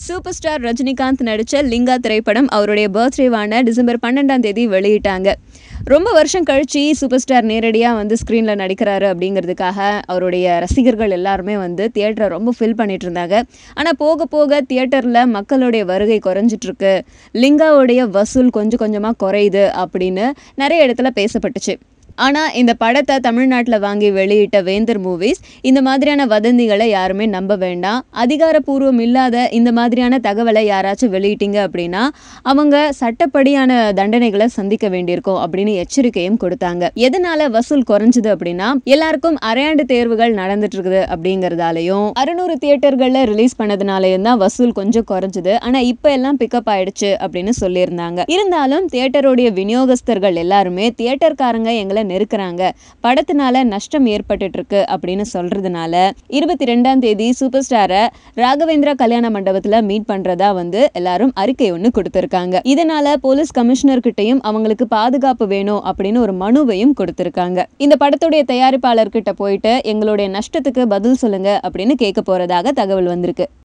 super star Rajinikanth நடித்த லிங்கா திரைப்படம் அவருடைய பர்த்டேவான டிசம்பர் பன்னெண்டாம் தேதி வெளியிட்டாங்க ரொம்ப வருஷம் கழிச்சு சூப்பர் ஸ்டார் நேரடியாக வந்து ஸ்க்ரீனில் நடிக்கிறாரு அப்படிங்கிறதுக்காக அவருடைய ரசிகர்கள் எல்லாருமே வந்து தியேட்டரை ரொம்ப ஃபில் பண்ணிட்டு இருந்தாங்க ஆனால் போக போக தியேட்டரில் மக்களுடைய வருகை குறைஞ்சிட்ருக்கு லிங்காவுடைய வசூல் கொஞ்சம் கொஞ்சமாக குறையுது அப்படின்னு நிறைய இடத்துல பேசப்பட்டுச்சு ஆனால் இந்த படத்தை தமிழ்நாட்டில் வாங்கி வெளியிட்ட வேந்தர் மூவிஸ் இந்த மாதிரியான வதந்திகளை யாருமே நம்ப வேண்டாம் அதிகாரப்பூர்வம் இல்லாத இந்த மாதிரியான தகவலை யாராச்சும் வெளியிட்டீங்க அப்படின்னா அவங்க சட்டப்படியான தண்டனைகளை சந்திக்க வேண்டியிருக்கும் அப்படின்னு எச்சரிக்கையும் கொடுத்தாங்க எதனால வசூல் குறைஞ்சது அப்படின்னா எல்லாருக்கும் அரையாண்டு தேர்வுகள் நடந்துட்டு இருக்குது அப்படிங்கறதாலையும் அறுநூறு தியேட்டர்கள்ல ரிலீஸ் பண்ணதுனாலையும் தான் வசூல் கொஞ்சம் குறைஞ்சது ஆனா இப்ப எல்லாம் பிக்கப் ஆயிடுச்சு அப்படின்னு சொல்லியிருந்தாங்க இருந்தாலும் தியேட்டருடைய விநியோகஸ்தர்கள் எல்லாருமே தியேட்டர்காரங்க எங்களை நெருக்குறாங்க படத்தினால நஷ்டம் ஏற்பட்டுட்டு இருக்கு அப்படின்னு சொல்றதுனால இருபத்தி ரெண்டாம் தேதி சூப்பர் ஸ்டாரை ராகவேந்திரா கல்யாண மண்டபத்துல மீட் பண்றதா வந்து எல்லாரும் அறிக்கை ஒன்று கொடுத்திருக்காங்க இதனால போலீஸ் கமிஷனர் கிட்டயும் அவங்களுக்கு பாதுகாப்பு வேணும் அப்படின்னு ஒரு மனுவையும் கொடுத்திருக்காங்க இந்த படத்துடைய தயாரிப்பாளர்கிட்ட போயிட்டு எங்களுடைய நஷ்டத்துக்கு பதில் சொல்லுங்க அப்படின்னு கேட்க போறதாக தகவல் வந்திருக்கு